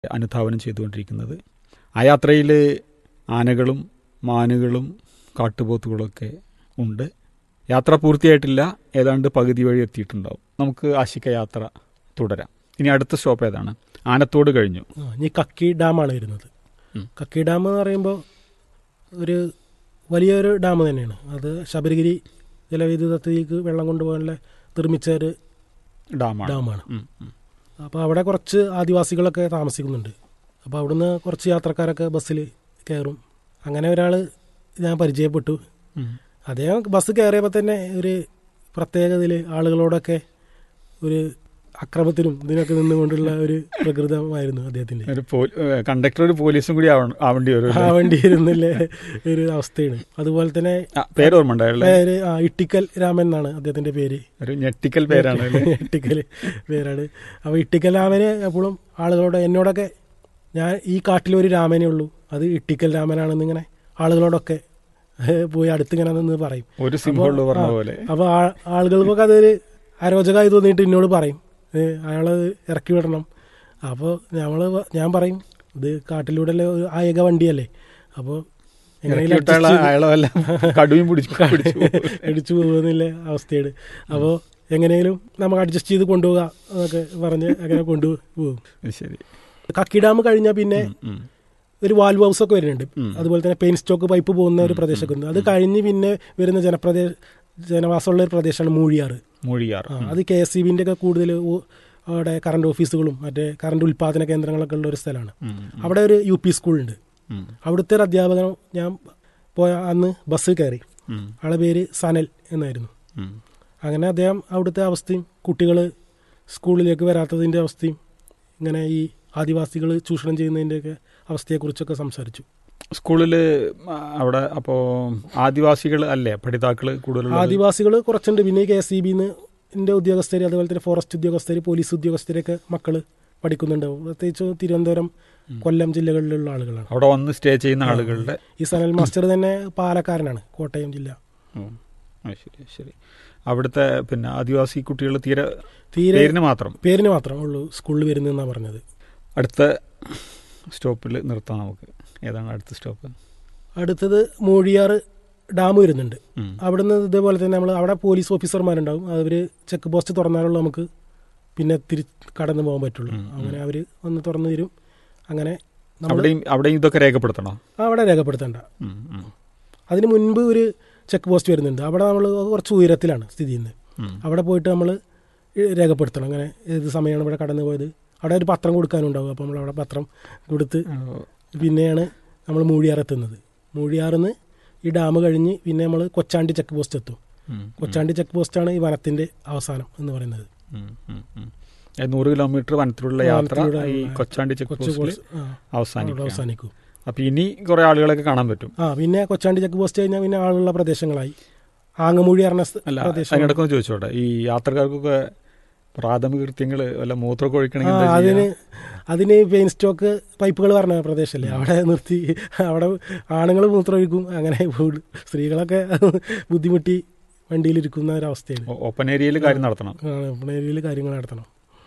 അനുധാവനം ചെയ്തുകൊണ്ടിരിക്കുന്നത് ആ യാത്രയിൽ ആനകളും മാനുകളും കാട്ടുപോത്തുകളൊക്കെ ഉണ്ട് യാത്ര പൂർത്തിയായിട്ടില്ല ഏതാണ്ട് പകുതി വഴി എത്തിയിട്ടുണ്ടാവും നമുക്ക് ആശിക്ക യാത്ര തുടരാം ഇനി അടുത്ത സ്റ്റോപ്പ് ഏതാണ് ആനത്തോട് കഴിഞ്ഞു ആ, ഇനി കക്കി ഡാമാണ് വരുന്നത് ഉം. കക്കി ഡാം എന്ന് പറയുമ്പോൾ ഒരു വലിയൊരു ഡാം തന്നെയാണ് അത് ശബരിഗിരി ജലവൈദ്യുതത്തിലേക്ക് വെള്ളം കൊണ്ടുപോകാനുള്ള നിർമ്മിച്ച ഒരു ഡാമാണ് ഡാമാണ് ഉം, ഉം. അപ്പോൾ അവിടെ കുറച്ച് ആദിവാസികളൊക്കെ താമസിക്കുന്നുണ്ട് അപ്പോൾ അവിടുന്ന് കുറച്ച് യാത്രക്കാരൊക്കെ ബസ്സിൽ കയറും അങ്ങനെ ഒരാൾ ഞാൻ പരിചയപ്പെട്ടു ഉം. അദ്ദേഹം ബസ് കയറിയപ്പോൾ തന്നെ ഒരു പ്രത്യേകതയിൽ ആളുകളോടൊക്കെ ഒരു അക്രമത്തിനും ഇതിനൊക്കെ നിന്നുകൊണ്ടുള്ള ഒരു പ്രകൃതമായിരുന്നു അദ്ദേഹത്തിൻ്റെ ഒരു പോ- ഏ, കണ്ടക്ടർ ഒരു പോലീസും കൂടി ആവ- ആവേണ്ടി വരും ആ വണ്ടി ഇരുന്നില്ല ഒരു അവസ്ഥയാണ് അതുപോലെ തന്നെ ആ, പേര് ഓർമ്മ ഉണ്ടായല്ലേ പേര് ആ ഇട്ടിക്കൽ രാമൻ എന്നാണ് അദ്ദേഹത്തിന്റെ പേര് ഒരു ഞെട്ടിക്കൽ പേരാണ് അല്ലേ? ഇട്ടിക്കൽ പേരാണ് അപ്പോൾ ഇട്ടിക്കൽ രാമന് എപ്പോഴും ആളുകളോട് എന്നോടൊക്കെ ഞാൻ ഈ കാട്ടിലൊരു രാമനേ ഉള്ളൂ അത് ഇട്ടിക്കൽ രാമനാണെന്ന് ഇങ്ങനെ ആളുകളോടൊക്കെ ഏഹ്, പോയി അടുത്തിങ്ങനെ നിന്ന് പറയും ഒരു സിംഹമുള്ളു പറഞ്ഞ പോലെ അപ്പോൾ ആളുകൾക്കൊക്കെ അതൊരു അരോചകമായി തോന്നിയിട്ട് എന്നോട് പറയും ഏ, അയാളെ ഇറക്കി വിടണം അപ്പോൾ നമ്മൾ ഞാൻ പറയും ഇത് കാട്ടിലൂടെ ആ ഏക വണ്ടിയല്ലേ അപ്പോൾ ഇറക്കി വിട്ടാൽ അയാളെ വല്ല കടുവയും പിടിച്ചു പിടിച്ചു പോകും. അടിച്ചു പോകുന്നില്ല അവസ്ഥയാണ് അപ്പോൾ എങ്ങനെയും നമുക്ക് അഡ്ജസ്റ്റ് ചെയ്ത് കൊണ്ടുപോകാം എന്നൊക്കെ പറഞ്ഞ് അങ്ങനെ കൊണ്ടുപോകും ശരി കക്കി ഡാം കഴിഞ്ഞാൽ പിന്നെ ഉം, ഉം. ഒരു വാൽവ് ഹൗസ് ഒക്കെ വരുന്നുണ്ട് ഉം. അതുപോലെ തന്നെ പെയിൻ സ്റ്റോക്ക് പൈപ്പ് പോകുന്ന ഒരു പ്രദേശമൊക്കെ ഉണ്ട് അത് കഴിഞ്ഞ് പിന്നെ വരുന്ന ജനപ്രദേശ ജനവാസമുള്ള ഒരു പ്രദേശമാണ് മൂഴിയാറ് മൂഴിയാർ ആ, അത് കെ എസ് സി ബിന്റെ ഒക്കെ കൂടുതൽ ഊ- അവിടെ കറണ്ട് ഓഫീസുകളും മറ്റേ കറണ്ട് ഉൽപാദന കേന്ദ്രങ്ങളൊക്കെ ഉള്ള ഒരു സ്ഥലമാണ് ഉം, അവിടെ ഒരു യു പി സ്കൂളുണ്ട് ഉം, അവിടുത്തെ ഒരു അധ്യാപകൻ ഞാൻ പോയ അന്ന് ബസ് കയറി ഉം, ആളെ പേര് സനൽ എന്നായിരുന്നു ഉം. അങ്ങനെ അദ്ദേഹം അവിടുത്തെ അവസ്ഥയും കുട്ടികൾ സ്കൂളിലേക്ക് വരാത്തതിൻ്റെ അവസ്ഥയും ഇങ്ങനെ ഈ ആദിവാസികൾ ചൂഷണം ചെയ്യുന്നതിൻ്റെയൊക്കെ അവസ്ഥയെക്കുറിച്ചൊക്കെ സംസാരിച്ചു സ്കൂളില് അവിടെ അപ്പോ ആദിവാസികൾ അല്ലേ പഠിതാക്കൾ കൂടുതലുള്ള ആദിവാസികൾ കുറച്ചുണ്ട് പിന്നെ കെ എസ് ഇ ബിന്ന് ഉദ്യോഗസ്ഥർ അതുപോലെ തന്നെ ഫോറസ്റ്റ് ഉദ്യോഗസ്ഥർ പോലീസ് ഉദ്യോഗസ്ഥരൊക്കെ മക്കൾ പഠിക്കുന്നുണ്ടാവും പ്രത്യേകിച്ച് തിരുവനന്തപുരം കൊല്ലം ജില്ലകളിലുള്ള ആളുകളാണ് അവിടെ വന്ന് സ്റ്റേ ചെയ്യുന്ന ആളുകളുടെ ഈ സനൽ മാസ്റ്റർ തന്നെ പാലക്കാരനാണ് കോട്ടയം ജില്ല ഉം. ആ, ശരി ശരി അവിടുത്തെ പിന്നെ ആദിവാസി കുട്ടികൾ തീരെ തീരെ പേരിന് മാത്രം പേരിന് മാത്രമേ ഉള്ളൂ സ്കൂളിൽ വരുന്നതെന്നാണ് പറഞ്ഞത് അടുത്ത സ്റ്റോപ്പിൽ നിർത്താം നമുക്ക് ഏതാണ് അടുത്ത സ്റ്റോപ്പ് അടുത്തത് മൂഴിയാറ് ഡാം വരുന്നുണ്ട് ഉം. അവിടുന്ന് ഇതേപോലെ തന്നെ നമ്മൾ അവിടെ പോലീസ് ഓഫീസർമാരുണ്ടാവും അവർ ചെക്ക് പോസ്റ്റ് തുറന്നാലുള്ള നമുക്ക് പിന്നെ തിരി കടന്നു പോകാൻ പറ്റുള്ളൂ ഉം, ഉം. അങ്ങനെ അവർ വന്ന് തുറന്നു തരും അങ്ങനെ നമ്മൾ അവിടെയും അവിടെയും ഇതൊക്കെ രേഖപ്പെടുത്തണോ അവിടെ രേഖപ്പെടുത്തണ്ട ഉം, ഉം, അതിന് മുൻപ് ഒരു ചെക്ക് പോസ്റ്റ് വരുന്നുണ്ട് അവിടെ നമ്മൾ കുറച്ച് ഉയരത്തിലാണ് സ്ഥിതി ചെയ്യുന്നത് ഉം. അവിടെ പോയിട്ട് നമ്മൾ രേഖപ്പെടുത്തണം അങ്ങനെ ഏത് സമയമാണ് ഇവിടെ കടന്നു പോയത് അവിടെ ഒരു പത്രം കൊടുക്കാനുണ്ടാവും അപ്പോൾ നമ്മൾ അവിടെ പത്രം കൊടുത്ത് പിന്നെയാണ് നമ്മൾ മൂഴിയാറെത്തുന്നത് മൂഴിയാറിന്ന് ഈ ഡാം കഴിഞ്ഞ് പിന്നെ നമ്മൾ കൊച്ചാണ്ടി ചെക്ക് പോസ്റ്റ് എത്തും ഉം, കൊച്ചാണ്ടി ചെക്ക് പോസ്റ്റാണ് ഈ വനത്തിന്റെ അവസാനം എന്ന് പറയുന്നത് ഉം, ഉം, ഉം. ഏ, നൂറ് കിലോമീറ്റർ വനത്തിലുള്ള യാത്ര വനത്തിലൂടെ ഈ കൊച്ചാണ്ടി ചെക്ക് കൊച്ചു പോസ്റ്റിൽ പോസ്റ്റ് ആ, അവിടെ അവസാനിക്കും അവസാനിക്കും അപ്പൊ ഇനി കുറെ ആളുകളൊക്കെ കാണാൻ പറ്റും ആ പിന്നെ കൊച്ചാണ്ടി ചെക്ക് പോസ്റ്റ് കഴിഞ്ഞാൽ പിന്നെ ആളുള്ള പ്രദേശങ്ങളായി ആങ്ങമൂഴി പറഞ്ഞ സ്ഥ- അല്ല പ്രദേശം അതിനിടക്കൊന്ന് ചോദിച്ചോട്ടെ ഈ യാത്രക്കാർക്കൊക്കെ പ്രാഥമിക കൃത്യങ്ങൾ വല്ല മൂത്രമൊക്കെ ആ ഒഴിക്കണമെങ്കിൽ എന്താ അതിന് ചെയ്യാ? അതിന് പെയിൻ സ്റ്റോക്ക് പൈപ്പുകൾ പറഞ്ഞ പ്രദേശമല്ലേ അവിടെ നിർത്തി അവിടെ ആണുങ്ങൾ മൂത്രമൊഴിക്കും അങ്ങനെ പോകും. സ്ത്രീകളൊക്കെ ബുദ്ധിമുട്ടി വണ്ടിയിലിരിക്കുന്ന ഒരവസ്ഥയാണ് ഓ- ഓപ്പൺ ഏരിയയിൽ കാര്യം നടത്തണം ഏരിയയിൽ കാര്യങ്ങൾ നടത്തണം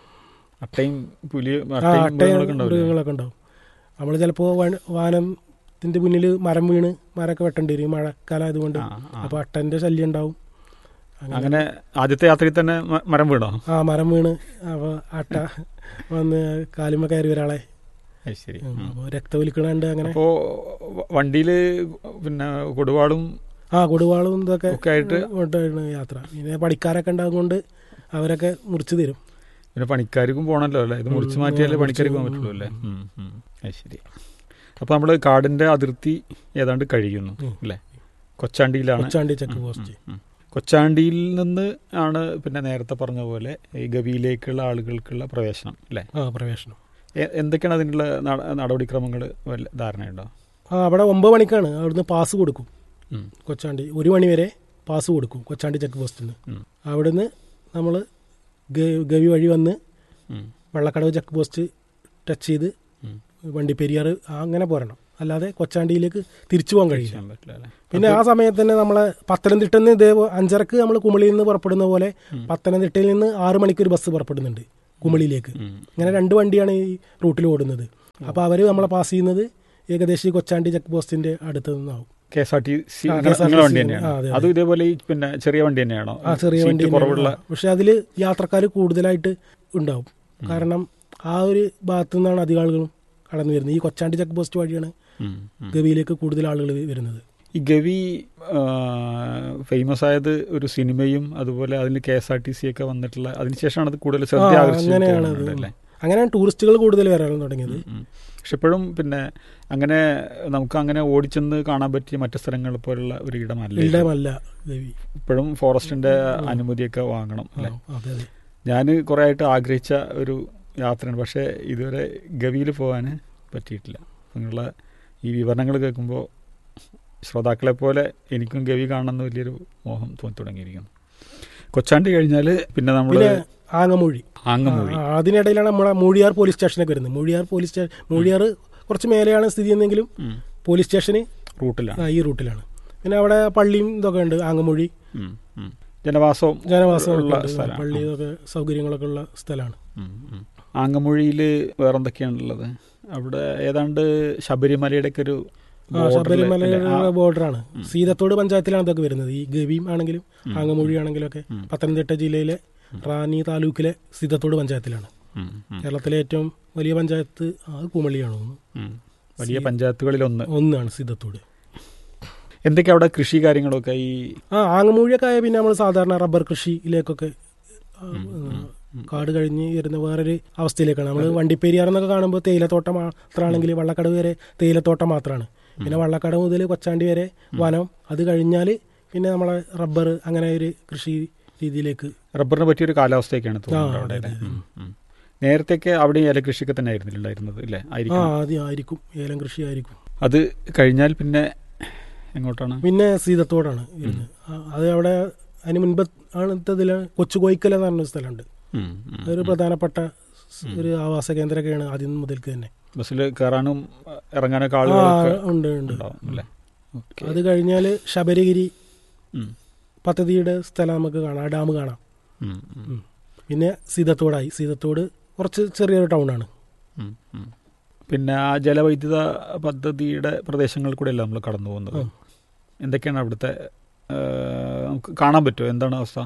അട്ടയും പുലി ആ അട്ടയും അട്ടയും മൃഗങ്ങളൊക്കെ ഉണ്ടാവില്ലേ? മൃഗങ്ങളൊക്കെ ഉണ്ടാവും നമ്മൾ ചിലപ്പോൾ വാനത്തിന്റെ മുന്നിൽ മരം വീണ് മരമൊക്കെ വെട്ടേണ്ടി വരും ഈ മഴക്കാലം ആയതുകൊണ്ട് ആ, ആ. അപ്പോൾ അട്ടന്റെ ശല്യം ഉണ്ടാവും അങ്ങനെ ആദ്യത്തെ യാത്രയിൽ തന്നെ മ- മരം വീണോ ആ മരം വീണ് അപ്പോൾ അട്ട വന്ന് കാലുമ്മ കയറി ഒരാളെ അത് ശരി അപ്പോൾ രക്തവലിക്കണുണ്ട് അങ്ങനെ അപ്പോ വ- വണ്ടിയില് പിന്നെ കൊടുവാളും ആ കൊടുവാളും ഇതൊക്കെ ഒക്കെ ആയിട്ട് കൊണ്ടാണ് യാത്ര പിന്നെ പണിക്കാരൊക്കെ ഉണ്ടാകും കൊണ്ട് അവരൊക്കെ മുറിച്ച് തരും പിന്നെ പണിക്കാർക്കും പോകണല്ലോ അല്ലേ ഇത് മുറിച്ച് ഉം, മാറ്റിയാലേ ആ, പണിക്കാർക്ക് പോകാൻ മുറിച്ച് പറ്റുള്ളൂ അല്ലേ ഉം, ഉം. അത് ശരി അപ്പൊ നമ്മള് കാടിന്റെ അതിർത്തി ഏതാണ്ട് കഴിയുന്നു ഉം. അല്ലേ കൊച്ചാണ്ടിയിലാണ് കൊച്ചാണ്ടി ചെക്ക് പോസ്റ്റ് ഉം. കൊച്ചാണ്ടിയിൽ നിന്ന് ആണ് പിന്നെ നേരത്തെ പറഞ്ഞ പോലെ ഈ ഗവിയിലേക്കുള്ള ആളുകൾക്കുള്ള പ്രവേശനം അല്ലേ ആ പ്രവേശനം എ- എന്തൊക്കെയാണ് അതിനുള്ള നട- നടപടിക്രമങ്ങൾ വല്ല ധാരണയുണ്ടോ ആ അവിടെ ഒമ്പത് മണിക്കാണ് അവിടുന്ന് പാസ് കൊടുക്കും ഉം. കൊച്ചാണ്ടി ഒരു മണി വരെ പാസ് കൊടുക്കും കൊച്ചാണ്ടി ചെക്ക് പോസ്റ്റിൽ നിന്ന് ഉം. അവിടുന്ന് നമ്മൾ ഗവി വഴി വന്ന് ഉം. വെള്ളക്കടവ് ചെക്ക് പോസ്റ്റ് ടച്ച് ചെയ്ത് ഉം. വണ്ടി പെരിയാർ അങ്ങനെ പോരണം അല്ലാതെ കൊച്ചാണ്ടിയിലേക്ക് തിരിച്ചു പോകാൻ കഴിയില്ല ചെയ്യാൻ പറ്റില്ല അല്ലേ പിന്നെ ആ സമയത്ത് തന്നെ നമ്മളെ പത്തനംതിട്ടയിൽ നിന്ന് ഇതേ അഞ്ചരക്ക് നമ്മൾ കുമളിയിൽ നിന്ന് പുറപ്പെടുന്ന പോലെ പത്തനംതിട്ടയിൽ നിന്ന് ആറ് മണിക്ക് ഒരു ബസ് പുറപ്പെടുന്നുണ്ട് കുമളിയിലേക്ക് ഉം. ഇങ്ങനെ രണ്ട് വണ്ടിയാണ് ഈ റൂട്ടിൽ ഓടുന്നത് അപ്പോൾ അവർ നമ്മളെ പാസ് ചെയ്യുന്നത് ഏകദേശം ഈ കൊച്ചാണ്ടി ചെക്ക് പോസ്റ്റിന്റെ അടുത്ത് നിന്നാവും K S R T C ആ, KSRTC നിങ്ങളുടെ വണ്ടി ആ, തന്നെയാണ് അതെ, അതെ. അതും ഇതേപോലെ ഈ പിന്നെ ചെറിയ വണ്ടി തന്നെയാണോ ആ ചെറിയ സീറ്റ് വണ്ടി കുറവുള്ള പക്ഷെ അതിൽ യാത്രക്കാർ കൂടുതലായിട്ട് ഉണ്ടാവും കാരണം ആ ഒരു ഭാഗത്തു നിന്നാണ് അധികം ആളുകളും കടന്നു വരുന്നത് ഈ കൊച്ചാണ്ടി ചെക്ക് പോസ്റ്റ് വഴിയാണ് ഉം, ഉം. ഗവിയിലേക്ക് കൂടുതൽ ആളുകൾ വരുന്നത് ഈ ഗവി ഫേമസ് ആയത് ഒരു സിനിമയും അതുപോലെ അതിൽ K S R T C ഒക്കെ വന്നിട്ടുള്ള അതിനുശേഷമാണ് അത് കൂടുതൽ ശ്രദ്ധ ആ, ആകർഷിച്ചത് അങ്ങനെയാണ് അത്. തോന്നുന്നുണ്ട് അല്ലേ അങ്ങനെയാണ് ടൂറിസ്റ്റുകൾ കൂടുതൽ വരാൻ തുടങ്ങിയത് ഉം. പക്ഷെ ഇപ്പോഴും പിന്നെ അങ്ങനെ നമുക്ക് അങ്ങനെ ഓടിച്ചെന്ന് കാണാൻ പറ്റിയ മറ്റു സ്ഥലങ്ങൾ പോലുള്ള ഒരു ഇടമല്ല ഇത്. ഇല്ലമല്ല ഗവി ഇപ്പോഴും ഫോറസ്റ്റിന്റെ അനുമതിയൊക്കെ വാങ്ങണം ആ, അല്ലേ അതെ അതെ ഞാൻ കുറേ ആയിട്ട് ആഗ്രഹിച്ച ഒരു യാത്രയാണ് പക്ഷേ ഇതുവരെ ഗവിയിൽ പോകാൻ പറ്റിയിട്ടില്ല നിങ്ങളുടെ ഈ വിവരണങ്ങൾ കേൾക്കുമ്പോൾ ശ്രോതാക്കളെ പോലെ എനിക്കും ഗവി കാണണമെന്ന് വലിയൊരു മോഹം തോന്നി തുടങ്ങിയിരിക്കുന്നു കൊച്ചാണ്ടി കഴിഞ്ഞാൽ പിന്നെ നമ്മൾ പിന്നെ ആങ്ങമൂഴി ആങ്ങമൂഴി ആ, അതിനിടയിലാണ് നമ്മുടെ മൂഴിയാർ പോലീസ് സ്റ്റേഷനൊക്കെ വരുന്നത് മൂഴിയാർ പോലീസ് സ്റ്റേഷൻ മൂഴിയാർ കുറച്ച് മേലെയാണ് സ്ഥിതി ചെയ്യുന്നതെങ്കിലും ഉം. പോലീസ് സ്റ്റേഷന് റൂട്ടിലാണ് ആ, ഈ റൂട്ടിലാണ് പിന്നെ അവിടെ പള്ളിയും ഇതൊക്കെ ഉണ്ട് ആങ്ങമൂഴി ഉം, ഉം. ജനവാസവും ജനവാസം ഉള്ള ഉണ്ട്. സ്ഥലമാണ് പള്ളി ഇതൊക്കെ സൗകര്യങ്ങളൊക്കെ ഉള്ള സ്ഥലമാണ് ആങ്ങമൊഴിയിൽ വേറെ എന്തൊക്കെയാണുള്ളത് അവിടെ ഏതാണ്ട് ശബരിമലയുടെ ഒക്കെ ഒരു ആ border ല് ശബരിമലയുടെ അല്ലേ? ആ, ബോർഡറാണ് സീതത്തോട് പഞ്ചായത്തിലാണ് ഇതൊക്കെ വരുന്നത് ഈ ഗവിയും ആണെങ്കിലും ആങ്ങമൂഴി ആണെങ്കിലും ഒക്കെ പത്തനംതിട്ട ജില്ലയിലെ റാന്നി താലൂക്കിലെ സീതത്തോട് പഞ്ചായത്തിലാണ് ഉം, ഉം, കേരളത്തിലെ ഏറ്റവും വലിയ പഞ്ചായത്ത് അത് കുമളിയാണ് തോന്നുന്നു ഉം. വലിയ പഞ്ചായത്തുകളിൽ ഒന്ന് ഒന്നാണ് സീതത്തോട് എന്തൊക്കെ അവിടെ കൃഷി കാര്യങ്ങളൊക്കെ ഈ ആ ആങ്ങമൂഴിയൊക്കെ ആയ പിന്നെ നമ്മൾ സാധാരണ റബ്ബർ കൃഷിയിലേക്കൊക്കെ ആ, കാട് കഴിഞ്ഞ് വരുന്ന വേറൊരു അവസ്ഥയിലേക്കാണ് നമ്മൾ വണ്ടിപ്പെരിയാർ എന്നൊക്കെ കാണുമ്പോൾ തേയിലത്തോട്ടം മാത്രമാണെങ്കിൽ വള്ളക്കടവ് വരെ തേയിലത്തോട്ടം മാത്രമാണ് പിന്നെ വള്ളക്കടവ് മുതൽ കൊച്ചാണ്ടി വരെ വനം അത് കഴിഞ്ഞാൽ പിന്നെ നമ്മളെ റബ്ബർ അങ്ങനെ ഒരു കൃഷി രീതിയിലേക്ക് റബ്ബറിന് പറ്റിയൊരു കാലാവസ്ഥയൊക്കെയാണ് തോന്നുന്നത് ആ, അവിടെ അതെ, അല്ലേ? ഉം, ഉം. നേരത്തെയൊക്കെ അവിടെ ഏലകൃഷിയൊക്കെ തന്നെ ആയിരുന്നില്ല ഉണ്ടായിരുന്നത് അല്ലേ ആ ആയിരിക്കും ആദ്യം ആയിരിക്കും ഏലം കൃഷി ആയിരിക്കും അത് കഴിഞ്ഞാൽ പിന്നെ എങ്ങോട്ടാണ് പിന്നെ സീതത്തോടാണ് വരുന്നത് ആ, അത് അവിടെ അതിന് മുൻപ് ആണത്തതിൽ കൊച്ചു കോയിക്കല എന്ന് പറഞ്ഞ സ്ഥലമുണ്ട് ഉം, ഉം. അതൊരു പ്രധാനപ്പെട്ട സ് ഒരു ആവാസ കേന്ദ്രമൊക്കെയാണ് ആദ്യം മുതൽക്ക് തന്നെ ബസ്സിൽ കയറാനും ഇറങ്ങാനൊക്കെ ആ ആളുകളൊക്കെ ഉണ്ട് ഉണ്ട് ഉണ്ടാവും അല്ലേ ഓക്കെ അത് കഴിഞ്ഞാൽ ശബരിഗിരി ഉം, പദ്ധതിയുടെ സ്ഥലം നമുക്ക് കാണാം ഡാം കാണാം ഉം, ഉം, ഉം. പിന്നെ സീതത്തോടായി സീതത്തോട് കുറച്ച് ചെറിയൊരു ടൗണാണ് ഉം, ഉം. പിന്നെ ആ ജലവൈദ്യുത പദ്ധതിയുടെ പ്രദേശങ്ങളിൽ കൂടെയല്ല നമ്മൾ കടന്നു പോകുന്നത് എന്തൊക്കെയാണ് അവിടുത്തെ ആ, നമുക്ക് കാണാൻ പറ്റുമോ എന്താണ് അവസ്ഥ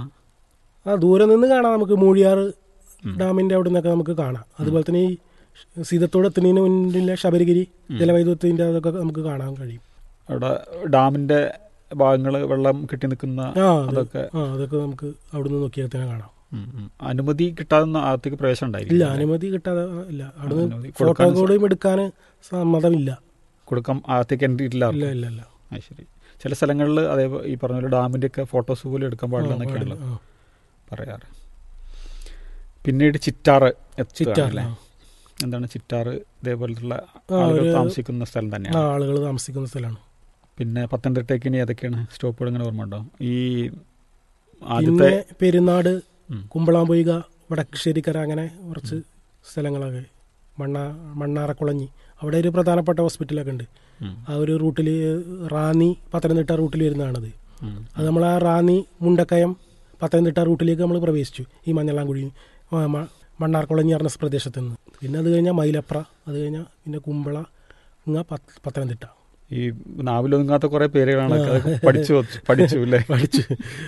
ആ ദൂരെ നിന്ന് കാണാം നമുക്ക് മൂഴിയാർ ഡാമിന്റെ അവിടെ നിന്നൊക്കെ നമുക്ക് കാണാം അതുപോലെ തന്നെ ഈ സീതത്തോട് എത്തുന്നതിന് മുന്നിലെ ശബരിഗിരി ജലവൈദ്യുതത്തിന്റെ അതൊക്കെ നമുക്ക് കാണാൻ കഴിയും അവിടെ ഡാമിന്റെ ഭാഗങ്ങൾ വെള്ളം കെട്ടി നിൽക്കുന്ന ആ അത് അതൊക്കെ ആ അതൊക്കെ നമുക്ക് അവിടുന്ന് നോക്കിയാൽ തന്നെ കാണാം ഉം, ഉം. അനുമതി കിട്ടാതെ ഒന്നും അകത്തേക്ക് പ്രവേശനം ഇല്ല ഉണ്ടായിരിക്കും അനുമതി കിട്ടാതെ ഇല്ല അനുമതി അവിടുന്ന് കൊടുക്കാൻ ഫോട്ടോ കൂടെയും എടുക്കാൻ സമ്മതമില്ല കൊടുക്കാൻ അകത്തേക്ക് എൻട്രി ഇല്ല ഇല്ല ഇല്ല ഇല്ല അത് ശരി ചില സ്ഥലങ്ങളിൽ അതേപോലെ ഈ പറഞ്ഞ പോലെ ഡാമിന്റെ ഒക്കെ ഫോട്ടോസ് പോലും എടുക്കാൻ പാടില്ല ആ, എന്നൊക്കെയാണല്ലോ പാടില്ല. ആ. പറയാറ് പിന്നീട് ചിറ്റാറ് ചിറ്റാർ എത്തുകയാണല്ലേ എന്താണ് ചിറ്റാറ് ഇതേപോലത്തുള്ള ആ, ആളുകൾ ഒരു- താമസിക്കുന്ന സ്ഥലം ആ തന്നെയാണ് ആളുകൾ താമസിക്കുന്ന സ്ഥലമാണ് പിന്നെ പത്തനംതിട്ടയ്ക്ക് ഇനി ഏതൊക്കെയാണ് സ്റ്റോപ്പുകൾ ഇങ്ങനെ ഓർമ്മ ഉണ്ടോ ഈ ആദ്യത്തെ പിന്നെ പെരുന്നാട് ഉം. കുമ്പളാമ്പൊയ്ക വടക്കുശ്ശേരിക്കര അങ്ങനെ കുറച്ച് സ്ഥലങ്ങളൊക്കെ മണ്ണാ മണ്ണാറക്കുളഞ്ഞി അവിടെ ഒരു പ്രധാനപ്പെട്ട ഹോസ്പിറ്റലൊക്കെ ഉണ്ട് ഉം, ആ ഒരു റൂട്ടിൽ റാന്നി പത്തനംതിട്ട റൂട്ടിൽ വരുന്നതാണത് ഉം, അത് നമ്മൾ ആ റാന്നി മുണ്ടക്കയം പത്തനംതിട്ട റൂട്ടിലേക്ക് നമ്മൾ പ്രവേശിച്ചു ഈ മഞ്ഞളാംകുഴി ആ, മ- മണ്ണാർക്കുളഞ്ഞി പറഞ്ഞ പ്രദേശത്ത് നിന്ന് പിന്നെ അത് കഴിഞ്ഞാൽ മൈലപ്ര അത് കഴിഞ്ഞാൽ പിന്നെ കുമ്പള ഇങ്ങ പത്ത്- പത്തനംതിട്ട ഈ നാവിലൊതുങ്ങാത്ത കുറെ പേരുകളാണ് അതൊക്കെ പഠിച്ചു വച്ചു- പഠിച്ചു അല്ലേ പഠിച്ചു